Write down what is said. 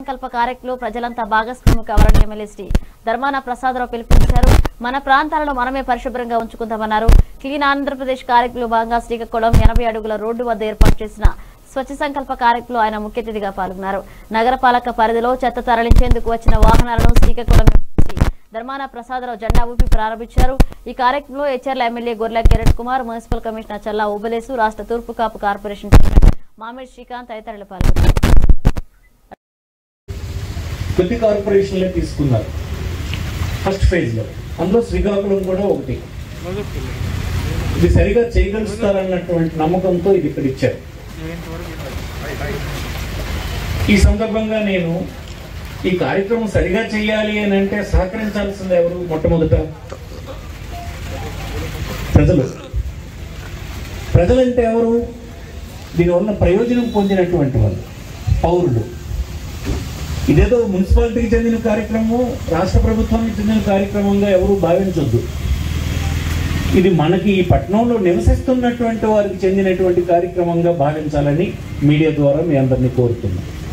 సంకల్ప కార్యక్రమంలో ప్రజలంతా భాగస్వామ్యం కావాలని ఎమ్మెల్యే శ్రీ ధర్మాన ప్రసాదరావు పిలుపునిచ్చారు మన ప్రాంతాలను మనమే పరిశుభ్రంగా ఉంచుకుందామన్నారు క్లీన్ ఆంధ్రప్రదేశ్ కార్యక్రమంలో భాగంగా శ్రీకాకుళం ఎనభై అడుగుల రోడ్డు వద్ద ఏర్పాటు చేసిన స్వచ్ఛ సంకల్ప కార్యక్రమంలో ఆయన ముఖ్య అతిథిగా పాల్గొన్నారు నగరపాలక పరిధిలో చెత్త తరలించేందుకు వచ్చిన వాహనాలను శ్రీకాకుళం ఎమ్మెల్సీ ధర్మాన ప్రసాదరావు జెండా ఊపి ప్రారంభించారు ఈ కార్యక్రమంలో హెచ్ఆర్ల MLA Gorrela Kiran Kumar municipal commissioner Challa Obalesu రాష్ట్ర తూర్పు కాపు కార్పొరేషన్ చైర్మన్ మామిడి శ్రీకాంత్ తదితరులు పాల్గొన్నారు కొద్ది కార్పొరేషన్లే తీసుకున్నారు ఫస్ట్ ఫేజ్ లో అందులో శ్రీకాకుళం కూడా ఒకటి ఇది సరిగా చేయగలుగుతారన్నటువంటి నమ్మకంతో ఇది ఇక్కడ ఇచ్చారు ఈ సందర్భంగా నేను ఈ కార్యక్రమం సరిగా చేయాలి అని అంటే సహకరించాల్సింది ఎవరు మొట్టమొదట ప్రజలు ప్రజలంటే ఎవరు దీనివల్ల ప్రయోజనం పొందినటువంటి వాళ్ళు పౌరులు ఇదేదో మున్సిపాలిటీకి చెందిన కార్యక్రమం రాష్ట్ర ప్రభుత్వానికి చెందిన కార్యక్రమంగా ఎవరు భావించొద్దు ఇది మనకి ఈ పట్టణంలో నివసిస్తున్నటువంటి వారికి చెందినటువంటి కార్యక్రమంగా భావించాలని మీడియా ద్వారా మీ అందరినీ కోరుతున్నాం